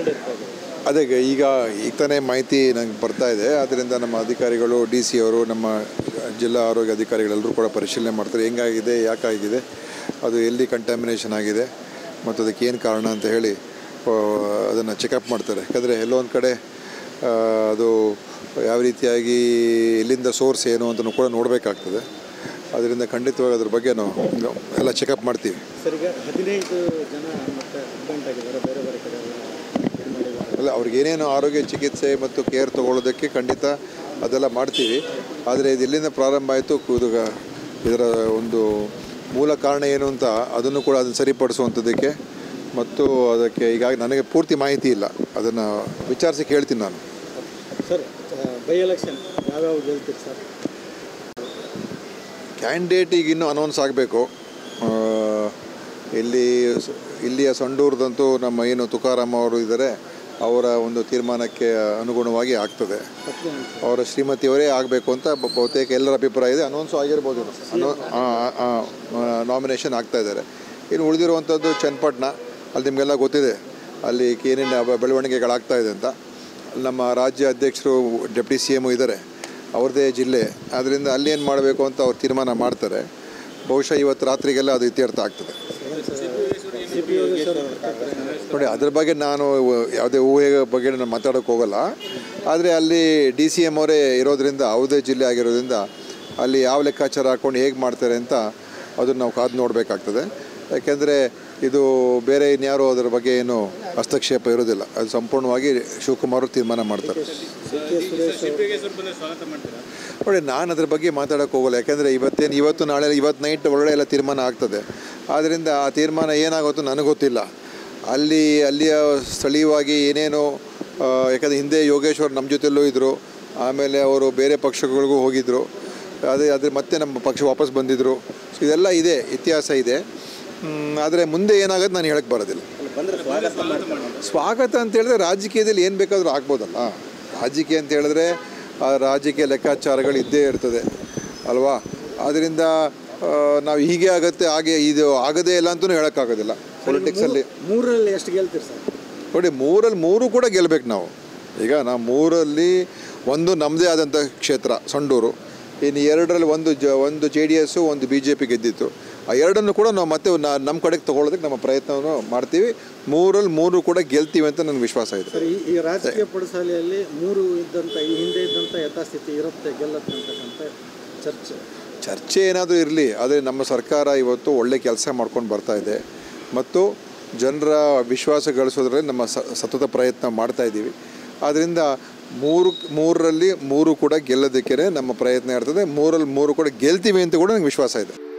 ಎರಡು ಇರ್ತಾ ಇದೆ ಅದೇ ಈಗ ಈಗ ತಾನೇ ಮಾಹಿತಿ ನಂಗೆ ಬರ್ತಾ ಇದೆ ಆದ್ದರಿಂದ ನಮ್ಮ ಅಧಿಕಾರಿಗಳು ಡಿ ಸಿ ಅವರು ನಮ್ಮ ಜಿಲ್ಲಾ ಆರೋಗ್ಯ ಅಧಿಕಾರಿಗಳೆಲ್ಲರೂ ಕೂಡ ಪರಿಶೀಲನೆ ಮಾಡ್ತಾರೆ ಹೆಂಗಾಗಿದೆ ಯಾಕಾಗಿದೆ ಅದು ಎಲ್ಲಿ ಕಂಟ್ಯಾಮಿನೇಷನ್ ಆಗಿದೆ ಮತ್ತು ಅದಕ್ಕೆ ಏನು ಕಾರಣ ಅಂತ ಹೇಳಿ ಅದನ್ನು ಚೆಕಪ್ ಮಾಡ್ತಾರೆ ಯಾಕಂದರೆ ಎಲ್ಲೋ ಒಂದು ಕಡೆ ಆ, ಅದು ಯಾವ ರೀತಿಯಾಗಿ ಎಲ್ಲಿಂದ ಸೋರ್ಸ್ ಏನು ಅಂತಲೂ ಕೂಡ ನೋಡಬೇಕಾಗ್ತದೆ ಅದರಿಂದ ಖಂಡಿತವಾಗಿ ಅದ್ರ ಬಗ್ಗೆ ನಾವು ಎಲ್ಲ ಚೆಕಪ್ ಮಾಡ್ತೀವಿ ಸರ್ ಈಗ ಹದಿನೈದು ಜನ ಮತ್ತೆ ಅಡ್ಮಿಟ್ ಆಗಿದ್ದಾರೆ ಬೇರೆ ಬೇರೆ ಕಡೆ ಎಲ್ಲ ಇದು ಮಾಡಿದ್ದಾರೆ ಅಲ್ಲ ಅವ್ರಿಗೇನೇನು ಆರೋಗ್ಯ ಚಿಕಿತ್ಸೆ ಮತ್ತು ಕೇರ್ ತಗೊಳ್ಳೋದಕ್ಕೆ ಖಂಡಿತ ಅದೆಲ್ಲ ಮಾಡ್ತೀವಿ ಆದರೆ ಇದು ಎಲ್ಲಿಂದ ಪ್ರಾರಂಭ ಆಯಿತು ಇದು ಇದರ ಒಂದು ಮೂಲ ಕಾರಣ ಏನು ಅಂತ ಅದನ್ನು ಕೂಡ ಅದನ್ನು ಸರಿಪಡಿಸುವಂಥದ್ದಕ್ಕೆ ಮತ್ತು ಅದಕ್ಕೆ ಈಗ ನನಗೆ ಪೂರ್ತಿ ಮಾಹಿತಿ ಇಲ್ಲ ಅದನ್ನು ವಿಚಾರಿಸಿ ಕೇಳ್ತೀನಿ ನಾನು ಸರ್ ಬೈ ಎಲೆಕ್ಷನ್ ಯಾವ್ಯಾವ ಗೆಲ್ತೀರಿ ಸರ್ ಕ್ಯಾಂಡಿಡೇಟ್ ಈಗ ಇನ್ನೂ ಅನೌನ್ಸ್ ಆಗಬೇಕು ಇಲ್ಲಿ ಸ- ಇಲ್ಲಿಯ ಸಂಡೂರದಂತೂ ನಮ್ಮ ಏನು ತುಕಾರಾಮ್ ಅವರು ಇದ್ದಾರೆ ಅವರ ಒಂದು ತೀರ್ಮಾನಕ್ಕೆ ಅನುಗುಣವಾಗಿ ಆಗ್ತದೆ ಅವರ ಶ್ರೀಮತಿಯವರೇ ಆಗಬೇಕು ಅಂತ ಬ- ಬಹುತೇಕ ಎಲ್ಲರ ಅಭಿಪ್ರಾಯ ಇದೆ ಅನೌನ್ಸು ಆಗಿರ್ಬೋದು ನಾಮಿನೇಷನ್ ಆಗ್ತಾ ಇದ್ದಾರೆ ಇನ್ನು ಉಳಿದಿರುವಂಥದ್ದು ಚನ್ನಪಟ್ಟಣ ಅಲ್ಲಿ ನಿಮಗೆಲ್ಲ ಗೊತ್ತಿದೆ ಅಲ್ಲಿ ಏನೇನು ಬ- ಬೆಳವಣಿಗೆಗಳಾಗ್ತಾ ಇದೆ ಅಂತ ಅಲ್ಲಿ ನಮ್ಮ ರಾಜ್ಯ ಅಧ್ಯಕ್ಷರು ಡೆಪ್ಟಿ ಸಿ ಎಮು ಇದ್ದಾರೆ ಅವ್ರದ್ದೇ ಜಿಲ್ಲೆ ಆದ್ದರಿಂದ ಅಲ್ಲಿ ಏನು ಮಾಡಬೇಕು ಅಂತ ಅವ್ರು ತೀರ್ಮಾನ ಮಾಡ್ತಾರೆ ಬಹುಶಃ ಇವತ್ತು ರಾತ್ರಿಗೆಲ್ಲ ಅದು ಇತ್ಯರ್ಥ ಆಗ್ತದೆ ಸಿ ಪಿ ಯೋಗೇಶ್ವರ್ ನೋಡಿ ಅದ್ರ ಬಗ್ಗೆ ನಾನು ಯಾವುದೇ ಊಹೆ ಬಗ್ಗೆ ನಾನು ಮಾತಾಡೋಕ್ಕೆ ಹೋಗಲ್ಲ ಆದರೆ ಅಲ್ಲಿ ಡಿ ಸಿ ಎಮ್ ಅವರೇ ಇರೋದ್ರಿಂದ ಯಾವುದೇ ಜಿಲ್ಲೆ ಆಗಿರೋದ್ರಿಂದ ಅಲ್ಲಿ ಯಾವ ಲೆಕ್ಕಾಚಾರ ಹಾಕ್ಕೊಂಡು ಹೇಗೆ ಮಾಡ್ತಾರೆ ಅಂತ ಅದನ್ನು ನಾವು ಕಾದು ನೋಡಬೇಕಾಗ್ತದೆ ಯಾಕೆಂದರೆ ಇದು ಬೇರೆ ಇನ್ಯಾರು ಅದರ ಬಗ್ಗೆ ಏನು ಹಸ್ತಕ್ಷೇಪ ಇರೋದಿಲ್ಲ ಅದು ಸಂಪೂರ್ಣವಾಗಿ ಶಿವಕುಮಾರ್ ಅವ್ರು ತೀರ್ಮಾನ ಮಾಡ್ತಾರೆ ನೋಡಿ ನಾನು ಅದ್ರ ಬಗ್ಗೆ ಮಾತಾಡೋಕ್ಕೆ ಹೋಗಲ್ಲ ಯಾಕೆಂದರೆ ಇವತ್ತೇನು ಇವತ್ತು ನಾಳೆ ಇವತ್ತು ನೈಟ್ ಒಳಗಡೆ ಎಲ್ಲ ತೀರ್ಮಾನ ಆಗ್ತದೆ ಆದ್ದರಿಂದ ಆ ತೀರ್ಮಾನ ಏನಾಗುತ್ತೋ ನನಗೆ ಗೊತ್ತಿಲ್ಲ ಅಲ್ಲಿ ಅಲ್ಲಿಯ ಸ್ಥಳೀಯವಾಗಿ ಏನೇನು ಆ, ಯಾಕಂದರೆ ಹಿಂದೆ ಯೋಗೇಶ್ವರ್ ನಮ್ಮ ಜೊತೆಲ್ಲೂ ಇದ್ದರು ಆಮೇಲೆ ಅವರು ಬೇರೆ ಪಕ್ಷಗಳಿಗೂ ಹೋಗಿದ್ದರು ಅದೇ ಅದ್ರ ಮತ್ತೆ ನಮ್ಮ ಪಕ್ಷ ವಾಪಸ್ ಬಂದಿದ್ದರು ಸೊ ಇದೆಲ್ಲ ಇದೆ ಇತಿಹಾಸ ಇದೆ ಆದರೆ ಮುಂದೆ ಏನಾಗೋದು ನಾನು ಹೇಳಕ್ಕೆ ಬರೋದಿಲ್ಲ ಬಂದರೆ ಸ್ವಾಗತ ಮಾಡ್ತಾರೆ ಸ್ವಾಗತ ಅಂತ ಹೇಳಿದ್ರೆ ರಾಜಕೀಯದಲ್ಲಿ ಏನು ಬೇಕಾದರೂ ಆಗ್ಬೋದಲ್ಲ ರಾಜಕೀಯ ಅಂತ ಹೇಳಿದ್ರೆ ಆ ರಾಜಕೀಯ ಲೆಕ್ಕಾಚಾರಗಳು ಇದ್ದೇ ಇರ್ತದೆ ಅಲ್ವಾ ಆದ್ದರಿಂದ ನಾವು ಹೀಗೆ ಆಗತ್ತೆ ಹಾಗೆ ಇದು ಆಗದೇ ಇಲ್ಲ ಅಂತಲೂ ಹೇಳೋಕ್ಕಾಗೋದಿಲ್ಲ ಪೊಲಿಟಿಕ್ಸಲ್ಲಿ ಮೂರರಲ್ಲಿ ಎಷ್ಟು ಗೆಲ್ತೀರಿ ಸರ್ ನೋಡಿ ಮೂರಲ್ಲಿ ಮೂರು ಕೂಡ ಗೆಲ್ಬೇಕು ನಾವು ಈಗ ನಾವು ಮೂರಲ್ಲಿ ಒಂದು ನಮ್ಮದೇ ಆದಂಥ ಕ್ಷೇತ್ರ ಸಂಡೂರು ಇನ್ನು ಎರಡರಲ್ಲಿ ಒಂದು ಜ ಒಂದು ಜೆ ಡಿ ಎಸ್ಸು ಒಂದು ಬಿ ಜೆ ಪಿ ಗೆದ್ದಿತ್ತು ಆ ಎರಡನ್ನು ಕೂಡ ನಾವು ಮತ್ತೆ ನಾ- ನಮ್ಮ ಕಡೆಗೆ ತೊಗೊಳೋದಕ್ಕೆ ನಮ್ಮ ಪ್ರಯತ್ನವನ್ನು ಮಾಡ್ತೀವಿ ಮೂರಲ್ಲಿ ಮೂರು ಕೂಡ ಗೆಲ್ತೀವಿ ಅಂತ ನನಗೆ ವಿಶ್ವಾಸ ಇದೆ ಸರ್ ಈ ಈ ರಾಜಕೀಯ ಪಡಸಾಲೆಯಲ್ಲಿ ಮೂರು ಇದ್ದಂಥ ಈ ಹಿಂದೆ ಇದ್ದಂಥ ಯಥಾಸ್ಥಿತಿ ಇರುತ್ತೆ ಗೆಲ್ಲತ್ತೆ ಅಂತಕ್ಕಂಥ ಚರ್ಚೆ ಚರ್ಚೆ ಏನಾದರೂ ಇರಲಿ ಆದರೆ ನಮ್ಮ ಸರ್ಕಾರ ಇವತ್ತು ಒಳ್ಳೆ ಕೆಲಸ ಮಾಡ್ಕೊಂಡು ಬರ್ತಾ ಇದೆ ಮತ್ತು ಜನರ ವಿಶ್ವಾಸ ಗಳಿಸೋದ್ರಲ್ಲಿ ನಮ್ಮ ಸ ಸತತ ಪ್ರಯತ್ನ ಮಾಡ್ತಾ ಇದ್ದೀವಿ ಆದ್ದರಿಂದ ಮೂರು ಮೂರರಲ್ಲಿ ಮೂರು ಕೂಡ ಗೆಲ್ಲೋದಕ್ಕೆ ನಮ್ಮ ಪ್ರಯತ್ನ ಇರ್ತದೆ ಮೂರಲ್ಲಿ ಮೂರು ಕೂಡ ಗೆಲ್ತೀವಿ ಅಂತ ಕೂಡ ನನಗೆ ವಿಶ್ವಾಸ ಇದೆ